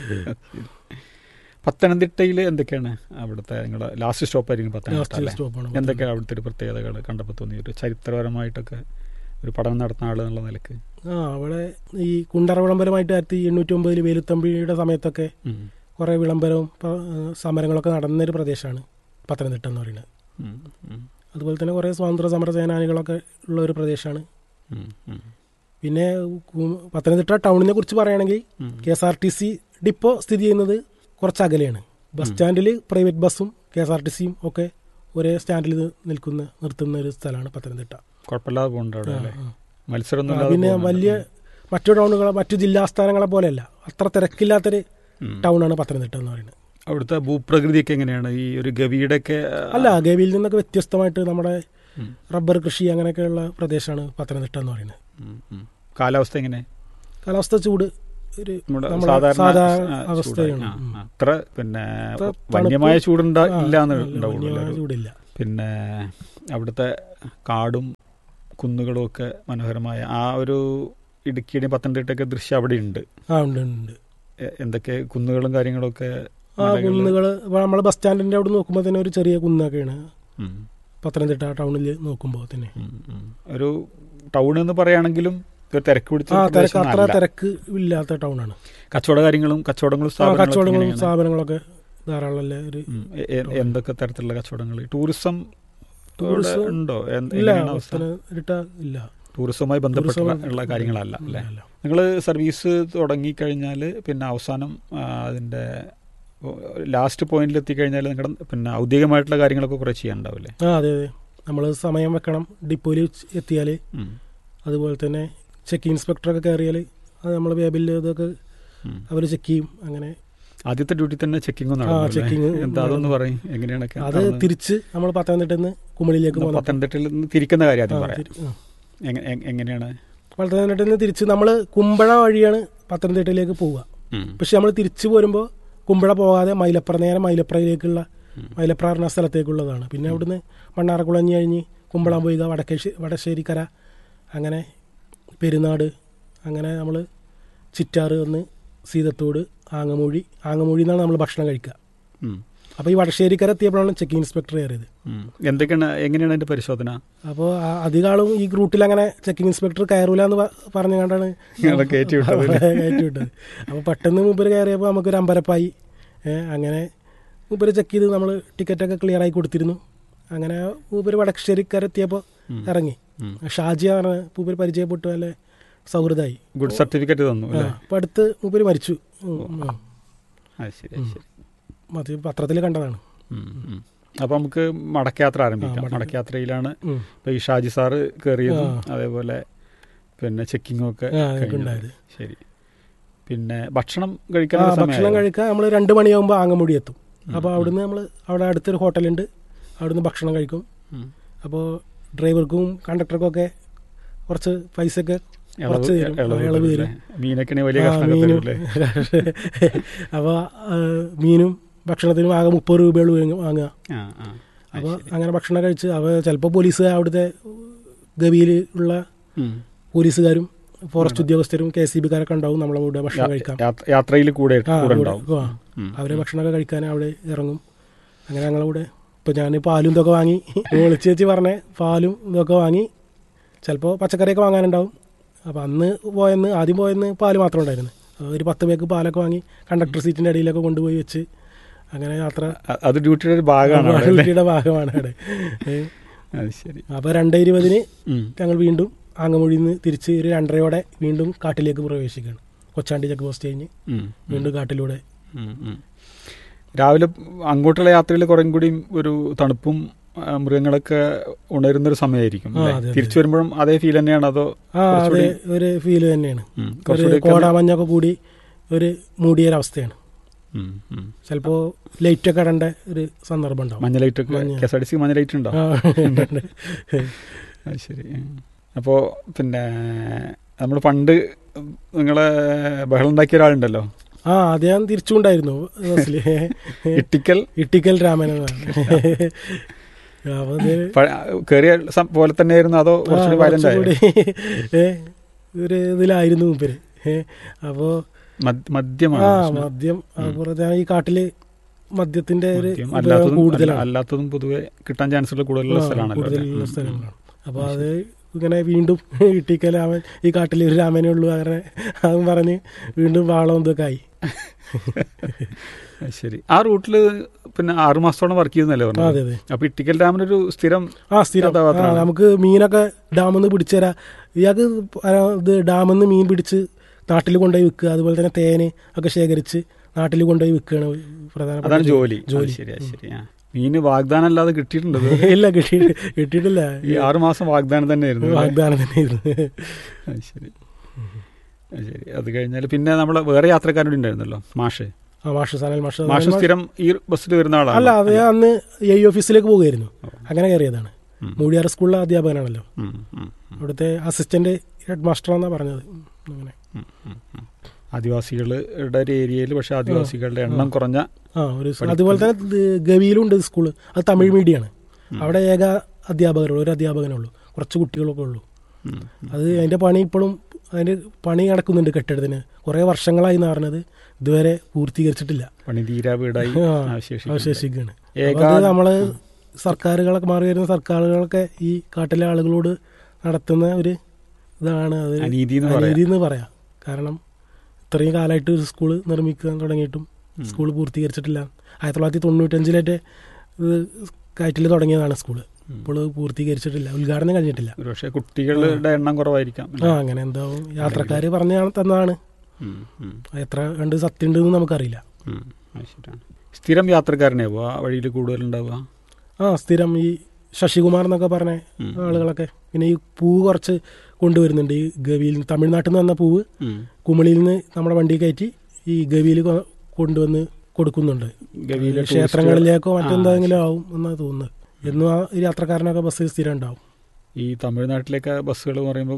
പത്തനംതിട്ടയിൽ എന്തൊക്കെയാണ് അവിടുത്തെ നിങ്ങളുടെ ലാസ്റ്റ് സ്റ്റോപ്പ് ആയിരിക്കും പത്തനംതിട്ട ലാസ്റ്റ് അല്ലേ സ്റ്റോപ്പാണ് എന്തൊക്കെയാണ് അവിടുത്തെ ഒരു പ്രത്യേകതകൾ കണ്ടപ്പോൾ തോന്നി ഒരു ചരിത്രപരമായിട്ടൊക്കെ ഒരു പഠനം നടത്തുന്ന ആൾ എന്നുള്ള നിലക്ക് ആ അവിടെ ഈ കുണ്ടറ വിളംബരമായിട്ട് ആയിരത്തി എണ്ണൂറ്റി ഒമ്പതിൽ വേലുത്തമ്പിയുടെ സമയത്തൊക്കെ ഉം, കുറേ വിളംബരവും പ- ഏഹ് സമരങ്ങളൊക്കെ നടന്നൊരു പ്രദേശമാണ് പത്തനംതിട്ട എന്ന് പറയുന്നത് ഉം, ഉം, അതുപോലെ തന്നെ കുറേ സ്വാതന്ത്ര്യ സമര സേനാനികളൊക്കെ ഉള്ള ഒരു പ്രദേശമാണ് ഉം, ഉം, പിന്നെ കു- പത്തനംതിട്ട ടൗണിനെ കുറിച്ച് പറയുകയാണെങ്കിൽ ഉം. K S R T C depot സ്ഥിതി ചെയ്യുന്നത് കുറച്ച് അകലെയാണ് ബസ് സ്റ്റാൻഡിൽ പ്രൈവറ്റ് ബസ്സും കെ എസ് ആർ ടി സിയും ഒക്കെ ഒരേ സ്റ്റാൻഡിൽ നിൽക്കുന്ന നിർത്തുന്ന ഒരു സ്ഥലമാണ് പത്തനംതിട്ട കുഴപ്പമില്ലാതെ പോകുന്നുണ്ട് അവിടെ അല്ലേ ആ. മത്സരമൊന്നും ആ, ഇല്ലാതെ പിന്നെ പോകുന്നുണ്ട്. വലിയ മറ്റു ടൗണുകളെ മറ്റു ജില്ലാസ്ഥാനങ്ങളെ പോലെയല്ല അത്ര തിരക്കില്ലാത്തൊരു ഉം. ടൗണാണ് പത്തനംതിട്ട എന്ന് പറയുന്നത് അവിടുത്തെ ഭൂപ്രകൃതിയൊക്കെ എങ്ങനെയാണ് ഈ ഒരു ഗവിയുടെ ഒക്കെ അല്ല ഗവിയിൽ നിന്നൊക്കെ വ്യത്യസ്തമായിട്ട് നമ്മുടെ ഉം, റബ്ബർ കൃഷി അങ്ങനെയൊക്കെയുള്ള പ്രദേശമാണ് പത്തനംതിട്ട എന്ന് പറയുന്നത് ഉം, ഉം. കാലാവസ്ഥ എങ്ങനെ കാലാവസ്ഥ ചൂട് ഒരു നമ്മുടെ നമ്മുടെ സാധാരണ സാധാരണ ആ, അവസ്ഥയാണ് ചൂടായി. ആ, ഉം. ആ. അത്ര പിന്നെ അത്ര വന്യമായ തണുപ്പ് ചൂടുണ്ടാ ആ, ഇല്ലാന്ന് നല്ല ഉണ്ടാവുള്ളൂ വന്യമായ അല്ലേ? ചൂടില്ല പിന്നെ അവിടുത്തെ കാടും കുന്നുകളും ഒക്കെ മനോഹരമായ ആ ഒരു ഇടുക്കിയുടെയും പത്തനംതിട്ടയൊക്കെ ദൃശ്യം അവിടെ ഉണ്ട് ആ ഉണ്ട് ഉണ്ട് എ- എന്തൊക്കെ കുന്നുകളും കാര്യങ്ങളൊക്കെ ആ മലകള്. കുന്നുകൾ നമ്മൾ ബസ് സ്റ്റാൻഡിന്റെ അവിടെ നോക്കുമ്പോൾ തന്നെ ഒരു ചെറിയ കുന്നൊക്കെയാണ് ഉം, പത്തനംതിട്ട ടൗണിൽ നോക്കുമ്പോൾ തന്നെ ഉം, ഉം. ഒരു ടൗൺ എന്ന് പറയുകയാണെങ്കിലും ഒരു തിരക്ക് പിടിച്ച ആ ഒരു തിരക്ക് പ്രദേശം അത്ര അല്ല. തിരക്ക് ഇല്ലാത്ത ടൗണാണ് കച്ചവട കാര്യങ്ങളും കച്ചവടങ്ങളും ആ സ്ഥാപനങ്ങളും കച്ചവടങ്ങളും എങ്ങനെയാണ്? സ്ഥാപനങ്ങളൊക്കെ ധാരാളം അല്ലേ ഒരു ഉം, എ- എ- എന്തൊക്കെ തരത്തിലുള്ള കച്ചവടങ്ങൾ ടൂറിസം ടൂറിസം ഉണ്ടോ എന്ത്- ഇല്ല എങ്ങനെയാണ് അവസ്ഥ പത്തനംതിട്ട ഇല്ല ടൂറിസവുമായി ബന്ധപ്പെട്ട ടൂറിസം- ഉള്ള കാര്യങ്ങളല്ല അല്ലേ ഇല്ല. നിങ്ങൾ സർവീസ് തുടങ്ങിക്കഴിഞ്ഞാൽ പിന്നെ അവസാനം ആ, അതിന്റെ ലാസ്റ്റ് പോയിന്റിൽ എത്തിക്കഴിഞ്ഞാൽ നിങ്ങളുടെ പിന്നെ ഔദ്യോഗികമായിട്ടുള്ള കാര്യങ്ങളൊക്കെ കുറേ ചെയ്യാനുണ്ടാവില്ലേ ആ അതെ അതെ നമ്മൾ സമയം വെക്കണം ഡിപ്പോയിൽ എത്തിയാൽ ഉം, അതുപോലെ തന്നെ ചെക്ക് ഇൻസ്പെക്ടറൊക്കെ കയറിയാൽ അത് നമ്മൾ വേബിൽ ഇതൊക്കെ ഉം. അവർ ചെക്ക് ചെയ്യും അങ്ങനെ ആദ്യത്തെ ഡ്യൂട്ടി തന്നെ ചെക്കിംഗ് checking എന്താ അതൊന്ന് പറയും എങ്ങനെയാണ് അത് തിരിച്ച് നമ്മൾ പത്തനംതിട്ടയിൽ നിന്ന് കുമളിയിലേക്ക് പോകുന്നത് പത്തനംതിട്ടയിൽ നിന്ന് തിരിക്കുന്ന കാര്യം ആദ്യം ആ, പറയാം തിരി- ആ. എങ്ങ- എ- എങ്ങനെയാണ് പത്തനംതിട്ടയിൽ നിന്ന് തിരിച്ച് നമ്മൾ കുമ്പഴ വഴിയാണ് പത്തനംതിട്ടയിലേക്ക് പോവുക ഉം, പക്ഷെ നമ്മൾ തിരിച്ചു പോരുമ്പോൾ കുമ്പഴ പോകാതെ മൈലപ്ര നേരെ മൈലപ്രയിലേക്കുള്ള ഉം. മൈലപ്ര പറഞ്ഞ സ്ഥലത്തേക്കുള്ളതാണ് പിന്നെ അവിടുന്ന് മണ്ണാറക്കുളഞ്ഞ് കഴിഞ്ഞ് കുമ്പളം പോയിക വടക്കേശ്ശേരി വടശ്ശേരിക്കര അങ്ങനെ പെരുന്നാട് അങ്ങനെ നമ്മൾ ചിറ്റാറ് വന്ന് സീതത്തോട് ആങ്ങമൂഴി ആങ്ങമൂഴി നിന്നാണ് നമ്മൾ ഭക്ഷണം കഴിക്കുക ഉം, അപ്പോൾ ഈ വടശ്ശേരിക്കര എത്തിയപ്പോഴാണ് ചെക്ക് ഇൻസ്പെക്ടർ കയറിയത് ഉം. എന്തൊക്കെയാണ് എങ്ങനെയാണ് അതിന്റെ പരിശോധന അപ്പോൾ അധിക ആളും ഈ റൂട്ടിൽ അങ്ങനെ ചെക്കിംഗ് ഇൻസ്പെക്ടർ കയറൂല എന്ന് പ- പറഞ്ഞു കണ്ടാണ് നിങ്ങളെ കയറ്റി വിട്ടത് അല്ലേ? കയറ്റി വിട്ടത് അപ്പോൾ പെട്ടെന്ന് മൂപ്പര് കയറിയപ്പോൾ നമുക്കൊരു അമ്പരപ്പായി ഏ, അങ്ങനെ മൂപ്പര് ചെക്ക് ചെയ്ത് നമ്മൾ ടിക്കറ്റൊക്കെ ക്ലിയർ ആയി കൊടുത്തിരുന്നു അങ്ങനെ മൂപ്പര് വടശ്ശേരിക്കരെത്തിയപ്പോൾ ഉം. ഇറങ്ങി ഉം. ഷാജിയ പറഞ്ഞ മൂപ്പര് പരിചയപ്പെട്ടു നല്ല സൗഹൃദമായി ഗുഡ് സർട്ടിഫിക്കറ്റ് തന്നു അല്ലേ അപ്പോൾ അടുത്ത് മൂപ്പര് മരിച്ചു ഉം, ഉം. അത് ശരി അത് ശരി അത് പത്രത്തിൽ കണ്ടതാണ് ഉം, ഉം. അപ്പൊ നമുക്ക് മടക്കയാത്ര ആരംഭിക്കാം ആ, മടക്ക- മടക്കയാത്രയിലാണ് ഉം. ഇപ്പൊ ഈ ഷാജി സാറ് കയറിയതും ആ. അതേപോലെ പിന്നെ ചെക്കിങ്ങും ഒക്കെ ആ, അതൊക്കെ കഴിഞ്ഞത്. ഉണ്ടായത്. ശരി പിന്നെ ഭക്ഷണം ആ കഴിക്കാൻ ഭക്ഷണം കഴിക്കാൻ നമ്മൾ രണ്ട് മണിയാകുമ്പോൾ ആങ്ങമുടി എത്തും അപ്പോൾ അവിടുന്ന് നമ്മൾ അവിടെ അടുത്തൊരു ഹോട്ടലുണ്ട് അവിടുന്ന് ഭക്ഷണം കഴിക്കും അപ്പോൾ ഡ്രൈവർക്കും കണ്ടക്ടർക്കും ഒക്കെ കുറച്ച് പൈസ ഒക്കെ കുറച്ച് തരും ആ, ഇളവ് തരും മീനൊക്കെ വലിയ ആ, കഷ്ണമൊക്കെ മീനും തരൂല്ലേ? അപ്പോൾ മീനും ഭക്ഷണത്തിനും ആകെ മുപ്പത് രൂപയുള്ളൂ വാങ്ങുക ആ ആ അത് അപ്പോൾ ശരി. അങ്ങനെ ഭക്ഷണം കഴിച്ച് അവ ചിലപ്പോൾ പോലീസ് അവിടുത്തെ ഗവിയിൽ ഉള്ള ഉം. പോലീസുകാരും ഫോറസ്റ്റ് ഉദ്യോഗസ്ഥരും കെ സി ബിക്കാരൊക്കെ ഉണ്ടാവും നമ്മളെ കൂടെ ഭക്ഷണം കഴിക്കാം യാത്ര- യാത്രയിൽ കൂടെ ആ, കൂടെ കൂടെ- ഉണ്ടാവും ആ. ഉം. അവരെ ഭക്ഷണമൊക്കെ കഴിക്കാൻ അവിടെ ഇറങ്ങും അങ്ങനെ ഞങ്ങളെ കൂടെ ഇപ്പം ഞാൻ പാലും ഇതൊക്കെ വാങ്ങി വിളിച്ച് വെച്ച് പറഞ്ഞ പാലും ഇതൊക്കെ വാങ്ങി ചിലപ്പോൾ പച്ചക്കറിയൊക്കെ വാങ്ങാനുണ്ടാവും അപ്പം അന്ന് പോയെന്ന് ആദ്യം പോയെന്ന് പാല് മാത്രം ഉണ്ടായിരുന്നു അപ്പോൾ ഒരു പത്ത് പേക്ക് പാലൊക്കെ വാങ്ങി കണ്ടക്ടർ സീറ്റിൻ്റെ അടിയിലൊക്കെ കൊണ്ടുപോയി വെച്ച് അങ്ങനെ യാത്ര അ- അത് ഡ്യൂട്ടിയുടെ ഒരു ഭാഗമാണ് അവിടെ അല്ലേ? ഡ്യൂട്ടിയുടെ ഭാഗമാണ് അവിടെ അത് ശരി അപ്പോൾ രണ്ട് ഇരുപതിന് ഉം. ഞങ്ങൾ വീണ്ടും ആങ്ങമൊഴിയിൽ നിന്ന് തിരിച്ച് ഒരു രണ്ടരയോടെ വീണ്ടും കാട്ടിലേക്ക് പ്രവേശിക്കുകയാണ് കൊച്ചാണ്ടി ചെക്ക് പോസ്റ്റ് കഴിഞ്ഞ് ഉം. വീണ്ടും കാട്ടിലൂടെ ഉം, ഉം. രാവിലെ അങ്ങോട്ടുള്ള യാത്രയിൽ കുറേ കൂടി ഒരു തണുപ്പും ആ, മൃഗങ്ങളൊക്കെ ഉണരുന്ന ഒരു സമയമായിരിക്കും ആ, അല്ലേ? അതെ, അതെ. തിരിച്ചു വരുമ്പോഴും അതേ ഫീൽ തന്നെയാണ് അതോ ആ അതെ കുറച്ചുകൂടി ഒരു ഫീല് തന്നെയാണ് ഉം, ഒരു കുറച്ചുകൂടി ഒക്കെ- കോടാമഞ്ഞൊക്കെ കൂടി ഒരു മൂടിയൊരവസ്ഥയാണ് ഉം, ഉം. ചിലപ്പോൾ ലൈറ്റൊക്കെ ഇടേണ്ട ഒരു സന്ദർഭം ഉണ്ടാവും മഞ്ഞ ലൈറ്റ് ഒക്കെ മഞ്ഞ. K S R T C മഞ്ഞ ലൈറ്റ് ഉണ്ടോ ആ, ഉണ്ട്, ഉണ്ട്. അത് ശരി അപ്പോൾ പിന്നെ നമ്മൾ പണ്ട് നിങ്ങളെ ബഹളം ഉണ്ടാക്കിയ ഒരാളുണ്ടല്ലോ ആ അത് ഞാൻ തിരിച്ചുകൊണ്ടായിരുന്നു ബസ്സിൽ ഇട്ടിക്കൽ ഇട്ടിക്കൽ രാമൻ എന്നാണ് അപ്പൊ ഇത് പഴ- കേറിയ സം- പോലെ തന്നെയായിരുന്നു അതോ ആ, കുറച്ചുകൂടി വയലന്റ് ആയോ കുറച്ചുകൂടി, ഏ, ഒരു ഇതിലായിരുന്നു മൂപ്പര് ഏ, അപ്പോ മദ്- മദ്യമാണ് ആ പ്രശ്നം. മദ്യം അതുപോലെ തന്നെ ഈ കാട്ടില് മദ്യത്തിന്റെ ഒരു മദ്യം ഉപയോഗം അല്ലാത്തതും കൂടുതലാണ് അല്ല- അല്ലാത്തതും പൊതുവെ കിട്ടാൻ ചാൻസ് ഉള്ള കൂടുതലുള്ള ആ, സ്ഥലമാണല്ലോ അല്ലേ? കൂടുതലുള്ള ഉം, സ്ഥലങ്ങളാണ് അപ്പോൾ അത് ഇങ്ങനെ വീണ്ടും ഇട്ടിക്കൽ രാമൻ ഈ കാട്ടിൽ ഒരു രാമനേ ഉള്ളൂ അങ്ങനെ അതും പറഞ്ഞ് വീണ്ടും വാളം ഇതൊക്കെ ആയി അത് ശരി ആ റൂട്ടില് പിന്നെ ആറു മാസത്തോളം വർക്ക് ചെയ്യുന്നല്ലേ ആ, പറഞ്ഞത് അതെ അതെ അപ്പൊ ഇട്ടിക്കൽ ഡാമിനൊരു സ്ഥിരം ആ സ്ഥിരം ആ, കഥാപാത്രമാണ്. നമുക്ക് മീനൊക്കെ ഡാമിൽ നിന്ന് പിടിച്ചുതരാം ഇയാൾക്ക് ഇത് ഡാമിൽ നിന്ന് മീൻ പിടിച്ച് നാട്ടിൽ കൊണ്ടുപോയി വിൽക്കുക അതുപോലെ തന്നെ തേന് ഒക്കെ ശേഖരിച്ച് നാട്ടിൽ കൊണ്ടുപോയി വിൽക്കുകയാണ് പ്രധാനപ്പെട്ട അതാണ് ജോലി ജോലി അത് ശരി അത് ശരി ആ മീന് വാഗ്ദാനം അല്ലാതെ കിട്ടിയിട്ടുണ്ട് ഇതുവരെ. ഇല്ല കിട്ടി കിട്ടിയിട്ടില്ല ഈ ആറു മാസം വാഗ്ദാനം തന്നെയായിരുന്നു അല്ലേ? വാഗ്ദാനം തന്നെയായിരുന്നു അത് ശരി അത് ശരി അത് കഴിഞ്ഞാൽ പിന്നെ നമ്മളെ വേറെ യാത്രക്കാരോട് ഉണ്ടായിരുന്നല്ലോ മാഷ് ആ മാഷ് സനൽ മാഷ് മാഷ് സനൽ മാഷ് സ്ഥിരം ഈ ബസ്സിൽ വരുന്ന ആളാണ് അല്ല അത് ഞാൻ അന്ന് എ ഓഫീസിലേക്ക് പോവുകയായിരുന്നു അങ്ങനെ കയറിയതാണ് ഉം. മൂടിയാർ സ്കൂളിലെ അധ്യാപകനാണല്ലോ ഉം, ഉം, ഉം, അവിടുത്തെ അസിസ്റ്റന്റ് ഹെഡ് മാസ്റ്റർ എന്നാ പറഞ്ഞത് ഉം, അങ്ങനെ ഉം, ഉം, ഉം. ആദിവാസികളുടെ ഒരു ഏരിയയിൽ പക്ഷെ ആദിവാസികളുടെ എണ്ണം കുറഞ്ഞ ആ ഒരു സ് അതുപോലെ തന്നെ ഇത് ഗവിയിലും ഉണ്ട് സ്കൂള് അത് തമിഴ് മീഡിയമാണ് അവിടെ ഏക അധ്യാപകരുള്ളൂ ഒരു അധ്യാപകനേ ഉള്ളൂ കുറച്ച് കുട്ടികളൊക്കെ ഉള്ളൂ ഉം. അത് അതിന്റെ പണി ഇപ്പോഴും അതിന്റെ പണി നടക്കുന്നുണ്ട് കെട്ടിടത്തിന് കുറേ വർഷങ്ങളായി എന്ന് പറഞ്ഞത് ഇതുവരെ പൂർത്തീകരിച്ചിട്ടില്ല പണി തീരാ വീടായി ആ, അവശേഷിക്കുന്നു. അവശേഷിക്കുകയാണ് ഏകാ- അപ്പൊ അത് നമ്മള് സർക്കാരുകളൊക്കെ മാറി വരുന്ന സർക്കാരുകളൊക്കെ ഈ കാട്ടിലെ ആളുകളോട് നടത്തുന്ന ഒരു ഇതാണ് അത് അനീതി എന്ന് പറയാം. അനീതി എന്ന് പറയാം കാരണം ഇത്രയും കാലമായിട്ട് ഒരു സ്കൂൾ നിർമ്മിക്കാൻ തുടങ്ങിയിട്ടും സ്കൂൾ പൂർത്തീകരിച്ചിട്ടില്ല ആയിരത്തി തൊള്ളായിരത്തി തൊണ്ണൂറ്റഞ്ചിലേറ്റ് ഇത് കയറ്റിൽ തുടങ്ങിയതാണ് സ്കൂള് ഇപ്പോൾ പൂർത്തീകരിച്ചിട്ടില്ല ഉദ്ഘാടനം കഴിഞ്ഞിട്ടില്ല ഒരു പക്ഷേ കുട്ടികളുടെ എണ്ണം കുറവായിരിക്കാം ആ അങ്ങനെ എന്താവും യാത്രക്കാർ പറഞ്ഞ തന്നതാണ് ഉം, ഉം, എത്ര കണ്ട് സത്യം ഉണ്ടെന്ന് നമുക്കറിയില്ല ഉം. അത് ശരിയാണ് സ്ഥിരം യാത്രക്കാരനെ ആ വഴിയിൽ കൂടുതലുണ്ടാവുക ആ സ്ഥിരം ഈ ശശികുമാർ എന്നൊക്കെ പറഞ്ഞ ഉം. ആളുകളൊക്കെ പിന്നെ ഈ പൂവ് കുറച്ച് കൊണ്ടുവരുന്നുണ്ട് ഈ ഗവിയിൽ നിന്ന് തമിഴ്നാട്ടിൽ നിന്ന് വന്ന പൂവ് ഉം. കുമളിയിൽ നിന്ന് നമ്മുടെ വണ്ടി കയറ്റി ഈ ഗവിയിൽ കൊ- കൊണ്ടുവന്ന് കൊടുക്കുന്നുണ്ട് ഗവിയിലെ ക്ഷേത്രങ്ങളിലേക്കോ ആ, മറ്റെന്തെങ്കിലും ആവും എന്നാണ് തോന്നുന്നത് എന്നും ആ ഒരു യാത്രക്കാരനൊക്കെ ബസ്സിൽ സ്ഥിരം ഉണ്ടാവും ഈ തമിഴ്നാട്ടിലേക്ക് ബസ്സുകൾ പറയുമ്പോൾ